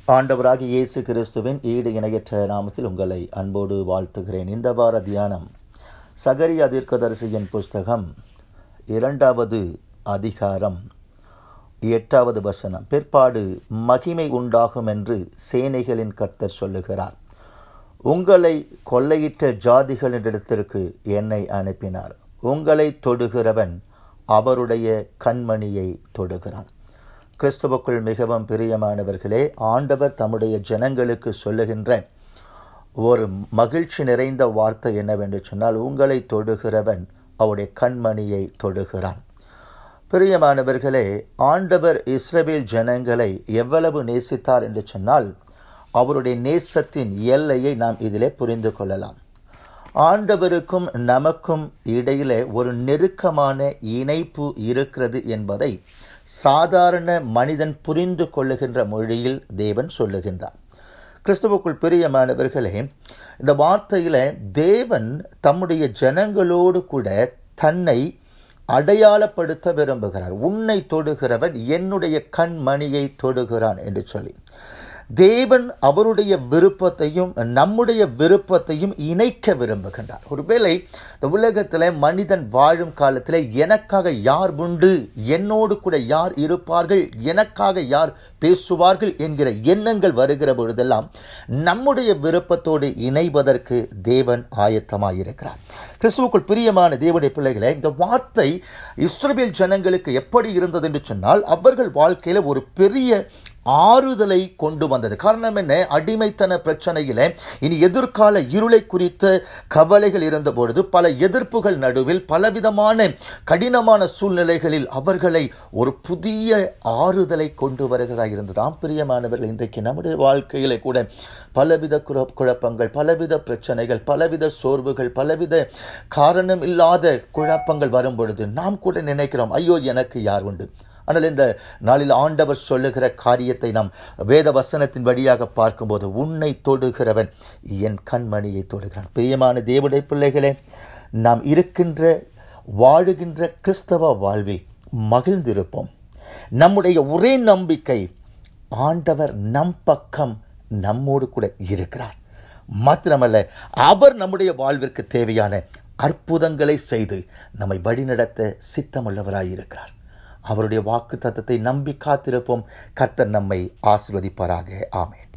ஆண்டவராகிய இயேசு கிறிஸ்துவின் ஈடு இணையற்ற நாமத்தில் உங்களை அன்போடு வாழ்த்துகிறேன் இந்த வார தியானம் சகரியா தீர்க்கதரிசியின் புஸ்தகம் இரண்டாவது அதிகாரம் எட்டாவது வசனம் பிற்பாடு மகிமை உண்டாகும் என்று சேனைகளின் கர்த்தர் சொல்லுகிறார் உங்களை கொள்ளையிட்ட ஜாதிகளிடத்திற்கு என்னை அனுப்பினார் உங்களை தொடுகிறவன் அவருடைய கண்மணியை தொடுகிறான் கிறிஸ்துவுக்குள் மிகவும் பிரியமானவர்களே ஆண்டவர் தம்முடைய ஜனங்களுக்கு சொல்லுகின்ற ஒரு மகிழ்ச்சி நிறைந்த வார்த்தை என்னவென்று சொன்னால் உங்களை தொடுகிறவன் அவருடைய கண்மணியை தொடுகிறான் பிரியமானவர்களே ஆண்டவர் இஸ்ரவேல் ஜனங்களை எவ்வளவு நேசித்தார் என்று சொன்னால் அவருடைய நேசத்தின் எல்லையை நாம் இதிலே புரிந்து கொள்ளலாம் ஆண்டவருக்கும் நமக்கும் இடையிலே ஒரு நெருக்கமான இணைப்பு இருக்கிறது என்பதை சாதாரண மனிதன் புரிந்து கொள்ளுகின்ற மொழியில் தேவன் சொல்லுகின்றார் கிறிஸ்துவுக்குள் பிரியமானவர்களே இந்த வார்த்தையில தேவன் தம்முடைய ஜனங்களோடு கூட தன்னை அடையாளப்படுத்த விரும்புகிறார் உன்னை தொடுகிறவன் என்னுடைய கண்மணியை தொடுகிறான் என்று சொல்லி தேவன் அவருடைய விருப்பத்தையும் நம்முடைய விருப்பத்தையும் இணைக்க விரும்புகின்றார் ஒருவேளை இந்த உலகத்தில் மனிதன் வாழும் காலத்தில் எனக்காக யார் உண்டு என்னோடு கூட யார் இருப்பார்கள் எனக்காக யார் பேசுவார்கள் என்கிற எண்ணங்கள் வருகிற பொழுதெல்லாம் நம்முடைய விருப்பத்தோடு இணைவதற்கு தேவன் ஆயத்தமாயிருக்கிறார் கிறிஸ்துவுக்குள் பிரியமான தேவனுடைய பிள்ளைகளை இந்த வார்த்தை இஸ்ரேல் ஜனங்களுக்கு எப்படி இருந்தது என்று சொன்னால் அவர்கள் வாழ்க்கையில ஒரு பெரிய ஆறுதலை கொண்டு வந்தது காரணம் என்ன அடிமைத்தன பிரச்சனையில இனி எதிர்கால இருளை குறித்த கவலைகள் இருந்த பொழுது பல எதிர்ப்புகள் நடுவில் பலவிதமான கடினமான சூழ்நிலைகளில் அவர்களை ஒரு புதிய ஆறுதலை கொண்டு வருகிறதா இருந்ததாம் பிரியமானவர்கள் இன்றைக்கு நம்முடைய வாழ்க்கையில கூட பலவித குழப்பங்கள் பலவித பிரச்சனைகள் பலவித சோர்வுகள் பலவித காரணம் இல்லாத குழப்பங்கள் வரும் பொழுது நாம் கூட நினைக்கிறோம் ஐயோ எனக்கு யார் உண்டு ஆனால் இந்த நாளில் ஆண்டவர் சொல்லுகிற காரியத்தை நாம் வேத வசனத்தின் வழியாக பார்க்கும்போது உன்னை தொடுகிறவன் என் கண்மணியை தொடுகிறான் பிரியமான தேவடைய பிள்ளைகளே நாம் இருக்கின்ற வாழுகின்ற கிறிஸ்தவ வாழ்வில் மகிழ்ந்திருப்போம் நம்முடைய ஒரே நம்பிக்கை ஆண்டவர் நம் பக்கம் நம்மோடு கூட இருக்கிறார் மாத்திரமல்ல அவர் நம்முடைய வாழ்விற்கு தேவையான அற்புதங்களை செய்து நம்மை வழிநடத்த சித்தமுள்ளவராயிருக்கிறார் அவருடைய வாக்கு தத்தத்தை நம்பி காத்திருப்போம் கர்த்தர் நம்மை ஆசிர்வதிப்பாராக ஆமேன்